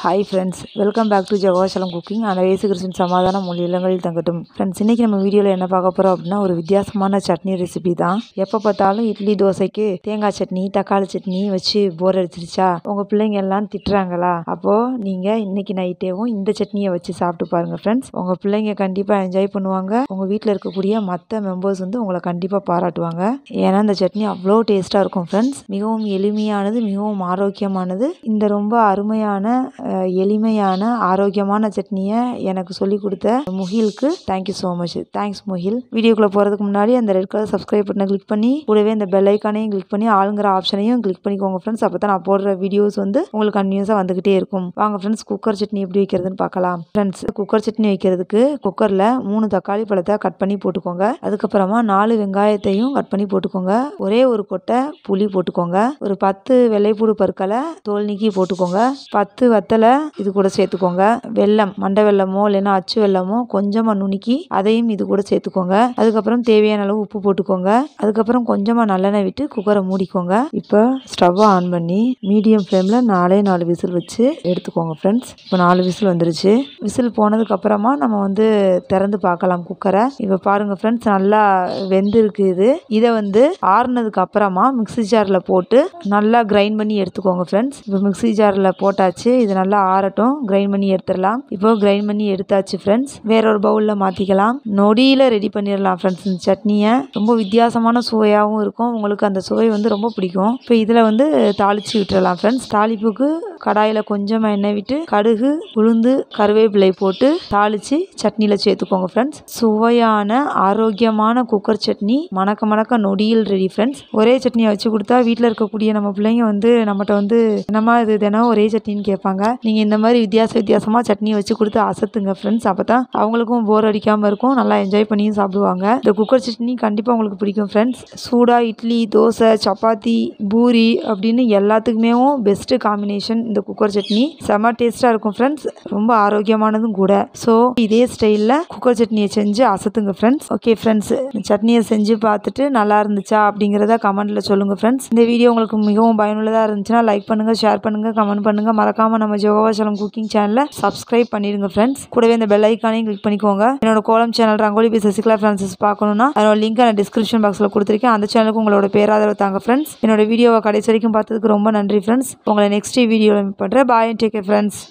hi friends welcome back to ஜவாசலம் cooking அந்த Yesu Christian சமாதானம் உங்கள் இல்லங்களில் தங்கட்டும் ஃப்ரெண்ட்ஸ் இன்றைக்கி நம்ம வீடியோவில் என்ன பார்க்க போகிறோம் அப்படின்னா ஒரு வித்தியாசமான சட்னி ரெசிபி தான் எப்போ பார்த்தாலும் இட்லி தோசைக்கு தேங்காய் சட்னி தக்காளி சட்னி வச்சு போர் அடிச்சிருச்சா உங்கள் பிள்ளைங்க எல்லாம் திட்டுறாங்களா அப்போது நீங்கள் இன்றைக்கி நைட்டேவும் இந்த சட்னியை வச்சு சாப்பிட்டு பாருங்கள் ஃப்ரெண்ட்ஸ் உங்கள் பிள்ளைங்க கண்டிப்பாக என்ஜாய் பண்ணுவாங்க உங்கள் வீட்டில் இருக்கக்கூடிய மற்ற மெம்பர்ஸ் வந்து உங்களை கண்டிப்பாக பாராட்டுவாங்க ஏன்னா இந்த சட்னி அவ்வளோ டேஸ்ட்டாக இருக்கும் ஃப்ரெண்ட்ஸ் மிகவும் எளிமையானது மிகவும் ஆரோக்கியமானது இந்த ரொம்ப அருமையான அஹ், எளிமையான ஆரோக்கியமான சட்னியை எனக்கு சொல்லி கொடுத்த முகிலுக்கு thank you so much thanks Mugil வீடியோக்குள்ளே போகிறதுக்கு முன்னாடி அந்த ரெட் கலர் சப்ஸ்கிரைப் பட்டனை கிளிக் பண்ணி கூடவே இந்த பெல் ஐக்கானையும் கிளிக் பண்ணி ஆளுங்கிற ஆப்ஷனையும் கிளிக் பண்ணிக்கோங்க ஃப்ரெண்ட்ஸ் அப்போ தான் நான் போடுற வீடியோஸ் வந்து உங்களுக்கு கன்யூஸாக வந்துக்கிட்டே இருக்கும் வாங்க ஃப்ரெண்ட்ஸ் குக்கர் சட்னி எப்படி வைக்கிறதுன்னு பார்க்கலாம் ஃப்ரெண்ட்ஸ் குக்கர் சட்னி வைக்கிறதுக்கு குக்கரில் மூணு தக்காளி பழத்தை கட் பண்ணி போட்டுக்கோங்க அதுக்கப்புறமா நாலு வெங்காயத்தையும் கட் பண்ணி போட்டுக்கோங்க ஒரே ஒரு கொட்டை புளி போட்டுக்கோங்க ஒரு பத்து வெள்ளைப்பூடு பற்களை தோல் நீக்கி போட்டுக்கோங்க பத்து வத்தலை இது கூட சேர்த்துக்கோங்க வெல்லம் மண்டை வெல்லமோ இல்லைன்னா அச்சு வெல்லமோ கொஞ்சமாக நுணுக்கி அதையும் இது கூட சேர்த்துக்கோங்க அதுக்கப்புறம் தேவையான அளவு உப்பு போட்டுக்கோங்க அதுக்கப்புறம் கொஞ்சமாக நல்லெண்ணெய் விட்டு குக்கரை மூடிக்கோங்க இப்போ ஸ்டவ்வை ஆன் பண்ணி மீடியம் ஃப்ளேமில் நாலே நாலு விசில் வச்சு எடுத்துக்கோங்க ஃப்ரெண்ட்ஸ் இப்போ நாலு விசில் வந்துருச்சு விசில் போனதுக்கு அப்புறமா நம்ம வந்து திறந்து பார்க்கலாம் குக்கரை இப்போ பாருங்க ஃப்ரெண்ட்ஸ் நல்லா வெந்திருக்கு இது இதை வந்து ஆறுனதுக்கு அப்புறமா மிக்ஸி ஜாரில் போட்டு நல்லா கிரைண்ட் பண்ணி எடுத்துக்கோங்க ஃப்ரெண்ட்ஸ் இப்போ மிக்ஸி ஜாரில் போட்டாச்சு இது நல்லா ஆறட்டும் கிரைண்ட் பண்ணி எடுத்துடலாம் இப்போ கிரைண்ட் பண்ணி எடுத்தாச்சு ஃப்ரெண்ட்ஸ் வேற ஒரு பவுலில் மாற்றிக்கலாம் நொடியில் ரெடி பண்ணிடலாம் ஃப்ரெண்ட்ஸ் இந்த சட்னியை ரொம்ப வித்தியாசமான சுவையாகவும் இருக்கும் உங்களுக்கு அந்த சுவை வந்து ரொம்ப பிடிக்கும் இப்போ இதில் வந்து தாளிச்சு விட்டுறலாம் ஃப்ரெண்ட்ஸ் தாளிப்புக்கு கடாயில் கொஞ்சமாக எண்ணெய் விட்டு கடுகு உளுந்து கருவேப்பிலை போட்டு தாளித்து சட்னியில் சேர்த்துக்கோங்க ஃப்ரெண்ட்ஸ் சுவையான ஆரோக்கியமான குக்கர் சட்னி மணக்க மணக்க நொடியில் ரெடி ஃப்ரெண்ட்ஸ் ஒரே சட்னியை வச்சு கொடுத்தா வீட்டில் இருக்கக்கூடிய நம்ம பிள்ளைங்க வந்து நம்மகிட்ட வந்து என்னம்மா இது தினம் ஒரே சட்னின்னு கேட்பாங்க நீங்கள் இந்த மாதிரி வித்தியாச வித்தியாசமாக சட்னியை வச்சு கொடுத்து அசத்துங்க ஃப்ரெண்ட்ஸ் அப்போ தான் அவங்களுக்கும் போர் அடிக்காமல் இருக்கும் நல்லா என்ஜாய் பண்ணியும் சாப்பிடுவாங்க இந்த குக்கர் சட்னி கண்டிப்பாக உங்களுக்கு பிடிக்கும் ஃப்ரெண்ட்ஸ் சூடாக இட்லி தோசை சப்பாத்தி பூரி அப்படின்னு எல்லாத்துக்குமே பெஸ்ட்டு காம்பினேஷன் இந்த குக்கர் சட்னி செம்ம டேஸ்ட்டாக இருக்கும் ஃப்ரெண்ட்ஸ் ரொம்ப ஆரோக்கியமானதும் கூட ஸோ இதே ஸ்டைலில் குக்கர் சட்னியை செஞ்சு அசத்துங்க ஃப்ரெண்ட்ஸ் ஓகே ஃப்ரெண்ட்ஸ் சட்னியை செஞ்சு பார்த்துட்டு நல்லா இருந்துச்சா அப்படிங்கிறத கமெண்ட்டில் சொல்லுங்கள் ஃப்ரெண்ட்ஸ் இந்த வீடியோ உங்களுக்கு மிகவும் பயனுள்ளதாக இருந்துச்சுன்னா லைக் பண்ணுங்கள் ஷேர் பண்ணுங்கள் கமெண்ட் பண்ணுங்கள் மறக்காமல் நம்ம ஜோகாசலம் குக்கிங் சேனலை சப்ஸ்கிரைப் பண்ணிடுங்க ஃப்ரெண்ட்ஸ் கூடவே இந்த பெல் ஐக்கானையும் கிளிக் பண்ணிக்கோங்க என்னோட kolam channel rangoli B Sasikala Francis பார்க்கணுன்னா அதோட லிங்க் நான் டிஸ்கிரிப்ஷன் பாக்ஸில் கொடுத்துருக்கேன் அந்த சேனலுக்கு உங்களோட பேராதரவு தாங்க ஃப்ரெண்ட்ஸ் என்னோட வீடியோவை கடைசி வரைக்கும் பார்த்ததுக்கு ரொம்ப நன்றி ஃப்ரெண்ட்ஸ் உங்களை நெக்ஸ்ட் வீடியோவில் பண்ணுறேன் பாய் டேக் ஃப்ரெண்ட்ஸ்